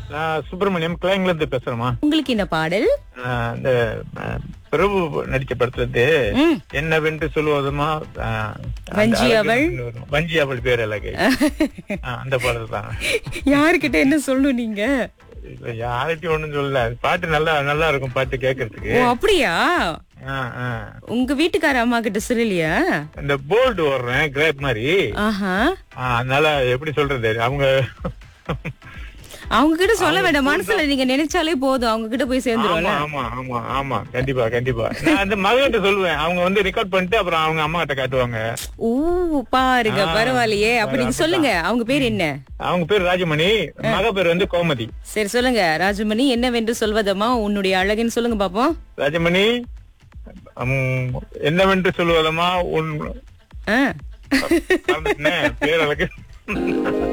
நான் சுப்பிரமணியம் கிளைங்ல இருந்து பேசுறேமா உங்களுக்கு என்ன பாடல் ஆஹ் இந்த ஆஹ், பிரபு நடிச்ச படத்துல ம். என்னவென்று சொல்லுவதுமா ஆஹ், அந்த வஞ்சி அழகு அவள்? என்று வரும். வஞ்சி அவள் பேர் அழகு ஆஹ், அந்த பாடல் தான் யாருக்கிட்ட என்ன சொல்லணும் நீங்க இல்ல, யார்கிட்டயும் ஒண்ணும் சொல்லல பாட்டு நல்லா நல்லா இருக்கும் பாட்டு கேட்கறதுக்கு ஓ அப்படியா ஆஹ், ஆஹ். உங்க வீட்டுக்கார அம்மா கிட்ட சொல்லலையா இந்த போல்டு ஓடுறேன் கிரேப் மாதிரி ஆஹா ஆஹ், அதனால எப்படி சொல்றது அவங்க அவங்க கிட்ட சொல்ல வேண்டாம் மனசுல நீங்க நினைச்சாலே போதும் அவங்க கிட்ட போய் சேர்ந்துருவோம்ல ஆமா ஆமா ஆமா ஆமா கண்டிப்பா கண்டிப்பா நான் அந்த மகன்கிட்ட சொல்லுவேன் அவங்க வந்து ரெக்கார்ட் பண்ணிட்டு அப்புறம் அவங்க அம்மா கிட்ட காட்டுவாங்க ஓ பாருங்க ஆ, பரவாயில்லையே அப்ப நீங்க சொல்லுங்க அவங்க பேர் என்ன அவங்க பேர் ராஜமணி மக பேர் வந்து கோமதி சரி சொல்லுங்க ராஜமணி என்னவென்று சொல்வதம்மா உன்னுடைய அழகுன்னு சொல்லுங்க பாப்போம் ராஜமணி உம், என்னவென்று சொல்லுவதமா உன் ஆ. மறந்துட்டேனே, பேர் அழகு